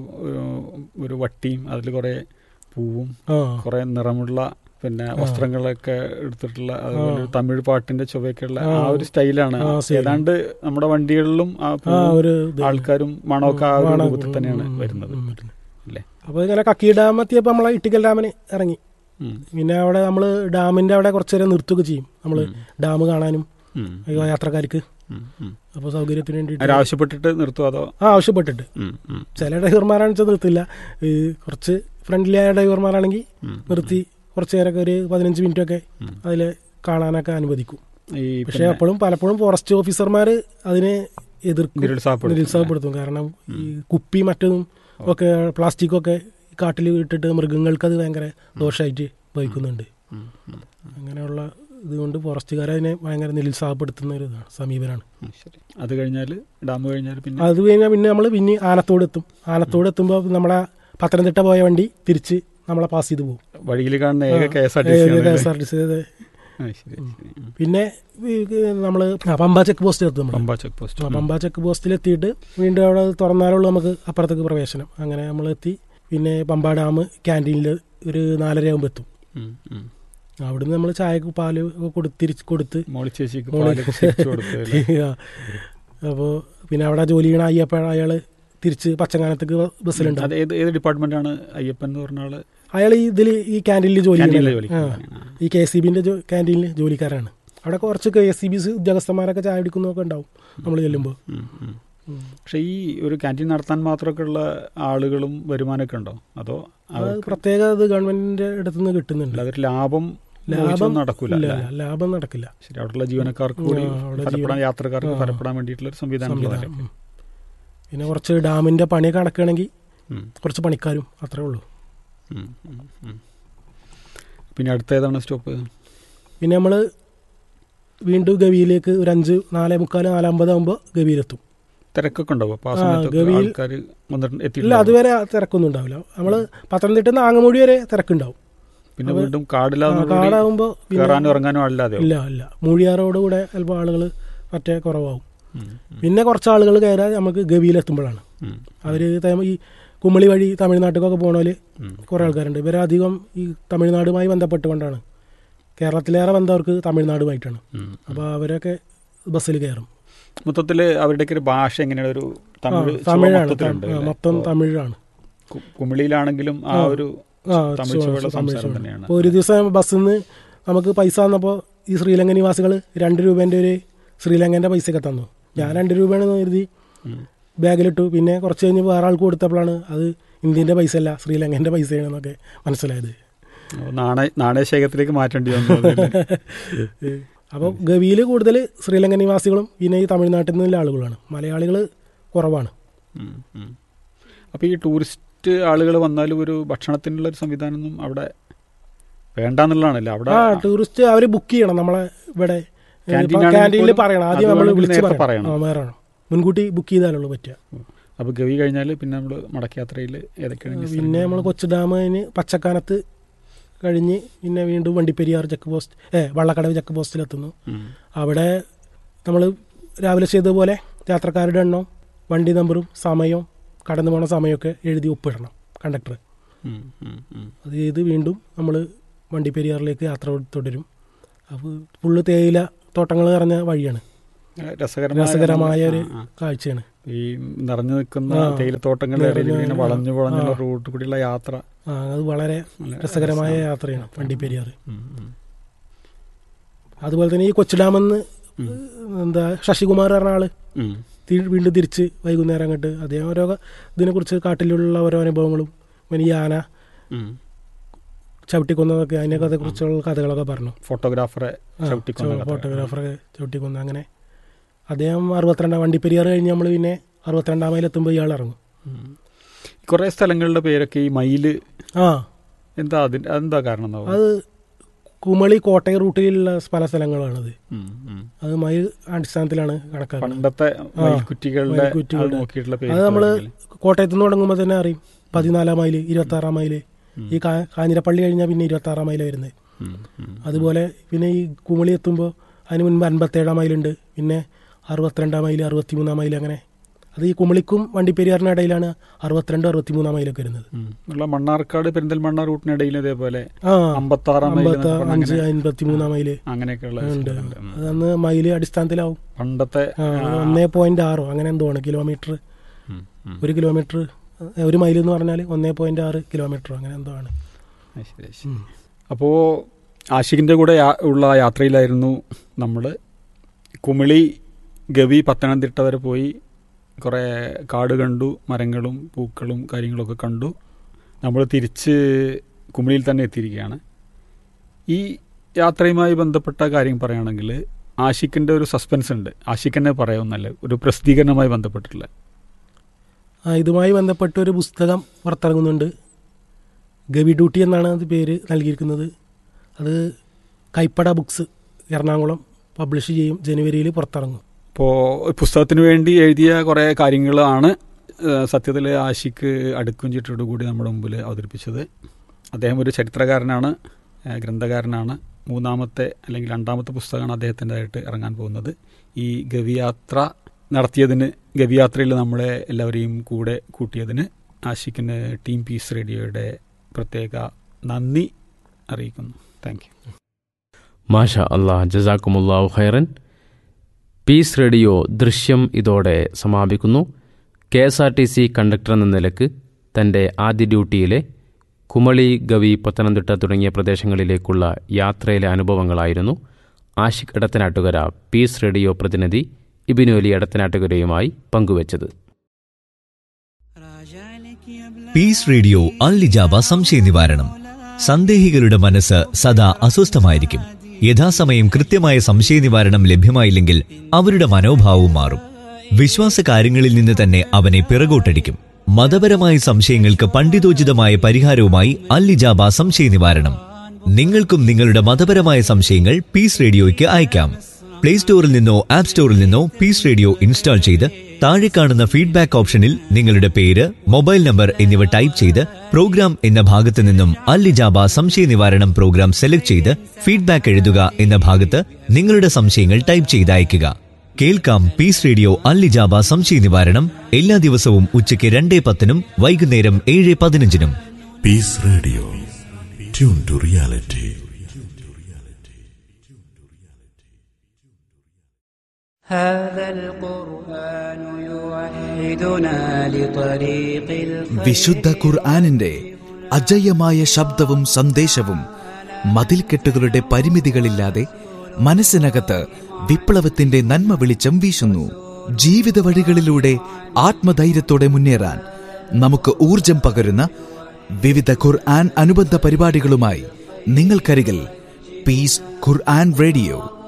ഒരു വട്ടിയും അതിൽ കുറേ പൂവും ആ കുറേ നിറമുള്ള പിന്നെ വസ്ത്രങ്ങളൊക്കെ എടുത്തിട്ടുള്ള അതുപോലെ ഒരു തമിഴ് പാട്ടിന്റെ ചുവയൊക്കെയുള്ള ആ ഒരു സ്റ്റൈലാണ് ആ, style. ഏതാണ്ട് നമ്മുടെ വണ്ടികളിലും ആ ആ പൂവും ഒരു ഇത് ആൾക്കാരും മണമൊക്കെ ആ ഒരു മണം, രൂപത്തിൽ തന്നെയാണ് ഉം, വരുന്നത് ഉം, വരുന്നത്. അല്ലേ അപ്പോൾ ഇങ്ങനെ കക്കി ഡാം എത്തിയപ്പോൾ നമ്മളെ ഇട്ടിക്കൽ ഡാമിന് ഇറങ്ങി ഉം. പിന്നെ അവിടെ നമ്മൾ ഡാമിന്റെ അവിടെ കുറച്ച് നേരം നിർത്തുകയൊക്കെ ചെയ്യും നമ്മൾ ഡാം കാണാനും ഉം. ഈ യാത്രക്കാർക്ക് ഉം. ഉം. അപ്പോൾ സൗകര്യത്തിന് വേണ്ടിയിട്ട് അവരാവശ്യപ്പെട്ടിട്ട് നിർത്തുമോ അതോ ആ ആവശ്യപ്പെട്ടിട്ട് ഉം. ഉം. ചില ഡ്രൈവർമാരാണെന്ന് വെച്ചാൽ നിർത്തില്ല ഈ കുറച്ച് ഫ്രണ്ട്ലി ആയ ഡ്രൈവർമാരാണെങ്കിൽ ഉം. നിർത്തി കുറച്ച് നേരമൊക്കെ ഒരു പതിനഞ്ച് മിനിറ്റ് ഒക്കെ ഉം. അതിൽ കാണാനൊക്കെ അനുവദിക്കും ഈ പക്ഷെ അപ്പോഴും പലപ്പോഴും ഫോറസ്റ്റ് ഓഫീസർമാർ അതിനെ എതിർക്കും നിരുത്സാഹപ്പെടുത്തും. നിരുത്സാഹപ്പെടുത്തും കാരണം ഈ കുപ്പി മറ്റതും ഒക്കെ പ്ലാസ്റ്റിക് ഒക്കെ കാട്ടിൽ ഇട്ടിട്ട് മൃഗങ്ങൾക്ക് അത് ഭയങ്കര ദോഷമായിട്ട് ഭവിക്കുന്നുണ്ട് ഉം. ഉം. അങ്ങനെയുള്ള ഇതുകൊണ്ട് ഫോറസ്റ്റുകാർ അതിനെ ഭയങ്കര നിരുത്സാഹപ്പെടുത്തുന്ന ഒരു ഇതാണ് സമീപനമാണ് ഉം. ശരി അത് കഴിഞ്ഞാൽ ഡാം കഴിഞ്ഞാൽ പിന്നെ അത് കഴിഞ്ഞാൽ പിന്നെ നമ്മൾ പിന്നെ ആനത്തോട് എത്തും ആനത്തോട് എത്തുമ്പോൾ നമ്മളെ പത്തനംതിട്ട പോയ വണ്ടി തിരിച്ച് നമ്മളെ പാസ് ചെയ്ത് പോകും വഴിയിൽ കാണുന്ന ഏക K S R T C K S R T C ശരി ശരി ഉം. പിന്നെ നമ്മൾ പമ്പ ചെക്ക് പോസ്റ്റ് എത്തും നമ്മൾ Pamba check post Pamba check പോസ്റ്റിൽ എത്തിയിട്ട് വീണ്ടും അവിടെ തുറന്നാലുള്ളൂ നമുക്ക് അപ്പുറത്തേക്ക് പ്രവേശനം അങ്ങനെ നമ്മൾ എത്തി പിന്നെ പമ്പ ഡാം ക്യാൻറ്റീനിൽ ഒരു നാലര ആകുമ്പോൾ എത്തും ഉം. ഉം. അവിടുന്ന് നമ്മൾ ചായക്ക് പാല് ഒക്കെ കൊടുത്ത് തിരിച്ച് കൊടുത്ത് മോളി ചേച്ചിക്ക് മോളി- പാലൊക്കെ തിരിച്ചു കൊടുത്തു അല്ലേ? അപ്പോൾ പിന്നെ അവിടെ ജോലി ചെയ്യണ അയ്യപ്പ അയാൾ തിരിച്ച് പച്ചങ്ങാനത്തേക്ക് ബസ്സിലുണ്ടാവും അത് ഏത് ഏത് ഡിപ്പാർട്ട്മെന്റ് ആണ് അയ്യപ്പൻ എന്ന് പറഞ്ഞ ആള് അയാൾ ഇതിൽ ഈ ക്യാൻറ്റീനിൽ ജോലി ക്യാൻറ്റീനിലെ ചെയ്യുന്ന ജോലിക്കാരനാണ്. ആ. ഈ കെ എസ് സി ബിന്റെ ക്യാൻറ്റീനിൽ ജോലിക്കാരാണ് അവിടെ കുറച്ച് കെ എസ് സി ബി ഉദ്യോഗസ്ഥന്മാരൊക്കെ ചായ കുടിക്കുന്നൊക്കെ ഉണ്ടാവും നമ്മൾ ചെല്ലുമ്പോൾ ഉം. ഉം. പക്ഷെ ഈ ഒരു ക്യാൻറ്റീൻ നടത്താൻ മാത്രമൊക്കെ ഉള്ള ആളുകളും വരുമാനമൊക്കെ ഉണ്ടോ അതോ അത് അവർക്ക് പ്രത്യേക ഇത് ഗവൺമെന്റിന്റെ അടുത്ത് നിന്ന് കിട്ടുന്നുണ്ട് അല്ലാതെ ഒരു ലാഭം ലാഭം മോഹിച്ചൊന്നും നടക്കൂല ഇല്ല, അല്ലേ? ഇല്ല, ലാഭം നടക്കില്ല ശരി അവിടെയുള്ള ജീവനക്കാർക്ക് കൂടി ആ, അവിടെ ഫലപ്പെടാൻ ജീവൻ- യാത്രക്കാർക്ക് ആ. ഫലപ്പെടാൻ വേണ്ടിയിട്ടുള്ള ഒരു സംവിധാനം സംവിധാനം. ഉം. പിന്നെ കുറച്ച് ഡാമിന്റെ പണിയൊക്കെ നടക്കുകയാണെങ്കിൽ ഉം. കുറച്ച് പണിക്കാരും അത്രേ ഉള്ളൂ ഉം. ഉം. ഉം. പിന്നെ അടുത്ത ഏതാണ് സ്റ്റോപ്പ് പിന്നെ നമ്മൾ വീണ്ടും ഗവിയിലേക്ക് ഒരു അഞ്ച് നാലേ മുക്കാൽ നാലമ്പത് ആകുമ്പോൾ ഗവിയിലെത്തും തിരക്കൊക്കെ ഉണ്ടാവും അപ്പൊ ആ ആ, സമയത്തൊക്കെ ഗവിയിൽ- ആൾക്കാർ വന്നിട്ട് ഇല്ല എത്തിയിട്ടില്ല അതുവരെ തിരക്കൊന്നും ഉണ്ടാവില്ല നമ്മൾ പത്തനംതിട്ട നിന്ന് ആങ്ങമൂടി വരെ തിരക്കുണ്ടാവും പിന്നെ അത് വീണ്ടും ആ, കാടില്ലാതെ കാടാകുമ്പോൾ പിന്നെ കയറാനും ഇറങ്ങാനും ആളില്ലാതെ ഇല്ല ഇല്ല മൂഴിയാറോട് കൂടെ ചിലപ്പോൾ ആളുകൾ മറ്റേ കുറവാകും ഉം. പിന്നെ കുറച്ച് ആളുകൾ കയറാൻ നമുക്ക് ഗവിയിലെത്തുമ്പോഴാണ് ഉം. അവർ ഈ കുമളി വഴി തമിഴ്നാട്ടിലേക്കൊക്കെ പോണവര് ഉം. കുറേ ആൾക്കാരുണ്ട് ഇവരധികം ഈ തമിഴ്നാടുമായി ബന്ധപ്പെട്ടുകൊണ്ടാണ് കേരളത്തിലേറെ ബന്ധം അവർക്ക് തമിഴ്നാടുമായിട്ടാണ് ഉം. അപ്പോൾ അവരൊക്കെ ബസ്സിൽ കയറും മൊത്തത്തില് അവരുടെയൊക്കെ ഒരു ഭാഷ എങ്ങനെയാണ് ഒരു ആ, തമിഴ് തമിഴാണ് മൊത്തത്തിലുണ്ട് ആ, അല്ലേ? മൊത്തം ഇപ്പോ തമിഴാണ് കു- കുമിളിയിലാണെങ്കിലും ആ ആ. ഒരു ആ തമിഴ് ചുവയുള്ള തമിഴ് സംസാരം ചുവ. തന്നെയാണ് അപ്പോൾ ഒരു ദിവസം ബസ്സിൽ നിന്ന് നമുക്ക് പൈസ തന്നപ്പോൾ ഈ ശ്രീലങ്കൻ നിവാസികൾ രണ്ട് രൂപേൻ്റെ ഒരു ശ്രീലങ്കൻ്റെ പൈസയൊക്കെ തന്നു ഞാൻ രണ്ട് രൂപയാണെന്ന് കരുതി ഉം. ബാഗിലിട്ടു പിന്നെ കുറച്ച് കഴിഞ്ഞ് വേറെ ആൾക്ക് കൊടുത്തപ്പോഴാണ് അത് ഇന്ത്യൻ്റെ പൈസ അല്ല ശ്രീലങ്കൻ്റെ പൈസയാണെന്നൊക്കെ മനസ്സിലായത് അപ്പൊ നാണയ നാണയശേഖരത്തിലേക്ക് മാറ്റേണ്ടി വന്നു അതല്ലേ? അപ്പോൾ ഗവിയിൽ കൂടുതൽ ശ്രീലങ്കൻ നിവാസികളും പിന്നെ ഈ തമിഴ്നാട്ടിൽ നിന്നുള്ള ആളുകളാണ് മലയാളികൾ കുറവാണ് ഉം, ഉം. അപ്പൊ ഈ ടൂറിസ്റ്റ് ആളുകൾ വന്നാലും ഒരു ഭക്ഷണത്തിനുള്ള ഒരു സംവിധാനമൊന്നും അവിടെ വേണ്ടെന്നുള്ളതാണല്ലേ അവിടെ ആ ടൂറിസ്റ്റ് അവർ ബുക്ക് ചെയ്യണം നമ്മളെ ഇവിടെ Canteen ആണെങ്കിൽ ക്യാൻറ്റീനിൽ പോലും പറയണം അത് ആദ്യം നമ്മൾ വേണമെങ്കിൽ വിളിച്ച് നേരത്തെ പറയണം പറയണം. ആ വേറെ മുൻകൂട്ടി ബുക്ക് ചെയ്താലുള്ളൂ പറ്റുക അപ്പൊ ഗവി കഴിഞ്ഞാൽ പിന്നെ നമ്മൾ മടക്കയാത്രയിൽ ഏതൊക്കെയാണ് ഇനി പിന്നെ നമ്മൾ കൊച്ചു ഡാമിന് പച്ചക്കാനത്ത് കഴിഞ്ഞ് പിന്നെ വീണ്ടും വണ്ടിപ്പെരിയാർ ചെക്ക് പോസ്റ്റ് ഏ വള്ളക്കടവ് ചെക്ക് പോസ്റ്റിലെത്തുന്നു ഉം. അവിടെ നമ്മൾ രാവിലെ ചെയ്തതുപോലെ യാത്രക്കാരുടെ എണ്ണവും വണ്ടി നമ്പറും സമയവും കടന്നു പോണ സമയമൊക്കെ എഴുതി ഒപ്പിടണം കണ്ടക്ടർ ഉം, ഉം, ഉം. അത് ചെയ്ത് വീണ്ടും നമ്മൾ വണ്ടിപ്പെരിയാറിലേക്ക് യാത്ര തുടരും അപ്പോൾ ഫുള്ള് തേയില തോട്ടങ്ങൾ നിറഞ്ഞ വഴിയാണ് രസകരമായ രസകരമായ ഒരു ആ, ആ. കാഴ്ചയാണ് ഈ നിറഞ്ഞു നിൽക്കുന്ന ആ. തേയിലത്തോട്ടങ്ങളുടെ ഇടയിൽ നിറഞ്ഞ- ഇങ്ങനെ വളഞ്ഞു വളഞ്ഞുള്ള ആ. റൂട്ട് കൂടിയുള്ള യാത്ര ആ അത് വളരെ നല്ല രസകരമായ രസാണ്. യാത്രയാണ് വണ്ടിപ്പെരിയാർ ഉം, ഉം. അതുപോലെ തന്നെ ഈ കൊച്ചു ഡാമെന്ന് ഉം. എന്താ ശശികുമാർ പറഞ്ഞ ആള് ഉം. തി- വീണ്ടും തിരിച്ച് വൈകുന്നേരം അങ്ങോട്ട് അദ്ദേഹം ഓരോ ഇതിനെക്കുറിച്ച് കാട്ടിലുള്ള ഓരോ അനുഭവങ്ങളും പിന്നെ ഈ ആന ഉം. ചവിട്ടിക്കൊന്നതൊക്കെ അതിനൊക്കെ കുറിച്ചുള്ള കഥകളൊക്കെ പറഞ്ഞു ഫോട്ടോഗ്രാഫറെ ആ, ചവിട്ടിക്കൊന്ന കഥ. ഫോട്ടോഗ്രാഫറെ ചവിട്ടിക്കൊന്ന് അങ്ങനെ അദ്ദേഹം അറുപത്തിരണ്ടാം വണ്ടിപ്പെരിയാർ കഴിഞ്ഞ് നമ്മൾ പിന്നെ അറുപത്തിരണ്ടാം മൈൽ എത്തുമ്പോൾ ഇയാൾ ഇറങ്ങും ഉം. കുറേ സ്ഥലങ്ങളുടെ പേരൊക്കെ ഈ മയില് ആ എന്താ അതിന്റെ അതെന്താ കാരണം എന്നാവും? അത് കുമളി കോട്ടയം റൂട്ടിലുള്ള പല സ്ഥലങ്ങളാണത് ഉം, ഉം. അത് മൈൽ അടിസ്ഥാനത്തിലാണ് കണക്കാക്കുന്നത് പണ്ടത്തെ മയിൽക്കുറ്റികളുടെ മയിൽക്കുറ്റികളുടെ. അത് നോക്കിയിട്ടുള്ള പേര് അത് നമ്മള് ആണെങ്കിൽ. കോട്ടയത്ത് നിന്ന് തുടങ്ങുമ്പോൾ തന്നെ അറിയും പതിനാലാം മൈല് ഇരുപത്തി ആറാം മൈല് ഉം. ഈ കാ- കാഞ്ഞിരപ്പള്ളി കഴിഞ്ഞാൽ പിന്നെ ഇരുപത്തി ആറാം മൈല വരുന്നത് ഉം, ഉം. അതുപോലെ പിന്നെ ഈ കുമളി എത്തുമ്പോൾ അതിന് മുൻപ് അൻപത്തേഴാം മൈലുണ്ട് പിന്നെ അറുപത്തിരണ്ടാം മൈല് അറുപത്തിമൂന്നാം മൈൽ അങ്ങനെ അത് ഈ കുമളിക്കും വണ്ടിപ്പെരിയാറിനും ഇടയിലാണ് അറുപത്തിരണ്ട് അറുപത്തിമൂന്നാം മൈലൊക്കെ വരുന്നത് ഉം. ഉള്ള മണ്ണാർക്കാട് പെരിന്തൽമണ്ണ റൂട്ടിനിടയിൽ ഇതേപോലെ ആ അമ്പത്താറാം മൈൽ അമ്പത്തി എന്നൊക്കെ പറഞ്ഞ് അഞ്ച് അങ്ങനെ അൻപത്തിമൂന്നാം മൈല് അങ്ങനെയൊക്കെയുള്ള ഉണ്ട് സ്ഥലങ്ങളുണ്ട്. ഉം. അതന്ന് മൈല് അടിസ്ഥാനത്തിലാവും പണ്ടത്തെ ആ, ആ, ഒന്നേ പോയിന്റ് ആറോ അങ്ങനെ എന്തോ ആണ് കിലോമീറ്റർ ഉം, ഉം. ഒരു കിലോമീറ്റർ ഒരു മൈൽ എന്ന് പറഞ്ഞാൽ ഒന്നേ പോയിന്റ് ആറ് കിലോമീറ്റർ അങ്ങനെ എന്തോ ആണ് ആ, ശരി ശരി അപ്പോ ആഷിഖിന്റെ കൂടെ യാ- ഉള്ള യാത്രയിലായിരുന്നു നമ്മൾ കുമിളി ഗവി പത്തനംതിട്ട വരെ പോയി കുറേ കാട് കണ്ടു മരങ്ങളും പൂക്കളും കാര്യങ്ങളൊക്കെ കണ്ടു നമ്മൾ തിരിച്ച് കുമിളിയിൽ തന്നെ എത്തിയിരിക്കുകയാണ് ഈ യാത്രയുമായി ബന്ധപ്പെട്ട കാര്യം പറയുകയാണെങ്കിൽ ആഷിഖിന്റെ ഒരു സസ്പെൻസ് ഉണ്ട് ആഷിഖിനെ പറയാവുന്നല്ല ഒരു പ്രസിദ്ധീകരണവുമായി ബന്ധപ്പെട്ടിട്ടുള്ള ആ ഇതുമായി ബന്ധപ്പെട്ട ഒരു പുസ്തകം പുറത്തിറങ്ങുന്നുണ്ട് ഗവി ഡ്യൂട്ടി എന്നാണ് അത് പേര് നൽകിയിരിക്കുന്നത് അത് കൈപ്പട ബുക്സ് എറണാകുളം പബ്ലിഷ് ചെയ്യും ജനുവരിയിൽ പുറത്തിറങ്ങും ഇപ്പോൾ പുസ്തകത്തിന് വേണ്ടി എഴുതിയ കുറേ കാര്യങ്ങളാണ് സത്യത്തിൽ ആഷിക്ക് അടുക്കും ചിട്ടോടു കൂടി നമ്മുടെ മുമ്പിൽ അവതരിപ്പിച്ചത് അദ്ദേഹം ഒരു ചരിത്രകാരനാണ് ഏഹ് ഗ്രന്ഥകാരനാണ് മൂന്നാമത്തെ അല്ലെങ്കിൽ രണ്ടാമത്തെ പുസ്തകമാണ് അദ്ദേഹത്തിൻ്റെതായിട്ട് ഇറങ്ങാൻ പോകുന്നത് ഈ ഗവിയാത്ര നടത്തിയതിന് ഗവിയാത്രയിൽ നമ്മളെ എല്ലാവരെയും കൂടെ കൂട്ടിയതിന് ആഷിക്കിന് ടീം പീസ് റേഡിയോയുടെ പ്രത്യേക നന്ദി അറിയിക്കുന്നു താങ്ക് യു മാഷ അള്ളാഹ് ജസാക്കുമുല്ലാഹു ഖൈറൻ പീസ് റേഡിയോ ദൃശ്യം ഇതോടെ സമാപിക്കുന്നു K S R T C conductor എന്ന നിലക്ക് തൻ്റെ ആദ്യ ഡ്യൂട്ടിയിലെ കുമളി ഗവി പത്തനംതിട്ട തുടങ്ങിയ പ്രദേശങ്ങളിലേക്കുള്ള യാത്രയിലെ അനുഭവങ്ങളായിരുന്നു ആഷിഖ് എടത്തനാട്ടുകര പീസ് റേഡിയോ പ്രതിനിധി ഇബിനോലി എടത്തനാട്ടുകരയുമായി പങ്കുവച്ചത് പീസ് റേഡിയോ അൽലിജാബ സംശയ നിവാരണം സന്ദേഹികളുടെ മനസ്സ് സദാ അസ്വസ്ഥമായിരിക്കും യഥാസമയം കൃത്യമായ സംശയ നിവാരണം ലഭ്യമായില്ലെങ്കിൽ അവരുടെ മനോഭാവവും മാറും വിശ്വാസ കാര്യങ്ങളിൽ നിന്ന് തന്നെ അവനെ പിറകോട്ടടിക്കും മതപരമായ സംശയങ്ങൾക്ക് പണ്ഡിതോചിതമായ പരിഹാരവുമായി അൽലിജാബ സംശയ നിവാരണം നിങ്ങൾക്കും നിങ്ങളുടെ മതപരമായ സംശയങ്ങൾ പീസ് റേഡിയോയ്ക്ക് അയക്കാം പ്ലേ സ്റ്റോറിൽ നിന്നോ ആപ്പ് സ്റ്റോറിൽ നിന്നോ പീസ് റേഡിയോ ഇൻസ്റ്റാൾ ചെയ്ത് താഴെ കാണുന്ന ഫീഡ്ബാക്ക് ഓപ്ഷനിൽ നിങ്ങളുടെ പേര് മൊബൈൽ നമ്പർ എന്നിവ ടൈപ്പ് ചെയ്ത് പ്രോഗ്രാം എന്ന ഭാഗത്ത് നിന്നും അല്ലിജാബ സംശയ നിവാരണം പ്രോഗ്രാം സെലക്ട് ചെയ്ത് ഫീഡ്ബാക്ക് എഴുതുക എന്ന ഭാഗത്ത് നിങ്ങളുടെ സംശയങ്ങൾ ടൈപ്പ് ചെയ്ത് അയയ്ക്കുക കേൾക്കാം പീസ് റേഡിയോ അല്ലിജാബ സംശയ നിവാരണം എല്ലാ ദിവസവും ഉച്ചയ്ക്ക് രണ്ടേ പത്തിനും വൈകുന്നേരം ഏഴ് പതിനഞ്ചിനും Peace Radio. Tune to reality. هذا القرآن يوحدنا لطريق വിശുദ്ധ ഖുർആാനിന്റെ അജയ്യമായ ശബ്ദവും സന്ദേശവും മതിൽക്കെട്ടുകളുടെ പരിമിതികളില്ലാതെ മനസ്സിനകത്ത് വിപ്ലവത്തിന്റെ നന്മ വെളിച്ചം വീശുന്നു ജീവിത വഴികളിലൂടെ ആത്മധൈര്യത്തോടെ മുന്നേറാൻ നമുക്ക് ഊർജം പകരുന്ന വിവിധ ഖുർആൻ അനുബന്ധ പരിപാടികളുമായി നിങ്ങൾക്കരികിൽ പീസ് ഖുർആൻ റേഡിയോ